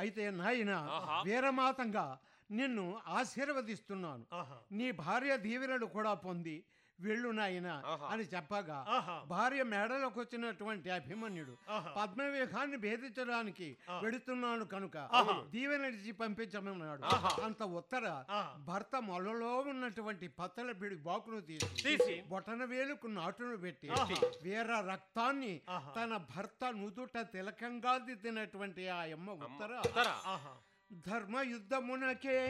అయితే నాయన ఆహా. వీరమాతంగా నిన్ను ఆశీర్వదిస్తున్నాను ఆహా. నీ భార్య దీవెనలు కూడా పొంది వెళ్ళు నాయన ఆహా. అని చెప్పగా ఆహా. భార్య మేడలోకి వచ్చినటువంటి అభిమన్యుడు ఆహా. పద్మవ్యూహాన్ని భేదించడానికి వెడుతున్నాను కనుక దీవెనడిచి పంపించమన్నాడు ఆహా. అంత ఉత్తర ఆహా. భర్త మొలలో ఉన్నటువంటి పత్తల పిడి బాకును తీసి తీసి బొటన వేలుకు నాటును పెట్టి ఆహా. వీర రక్తాన్ని ఆహా. తన భర్త నుదుట తిలకంగా దిద్దినటువంటి ఆ అమ్మ ఉత్తర ఉత్తర ఆహా ధర్మ యుద్ధమునకే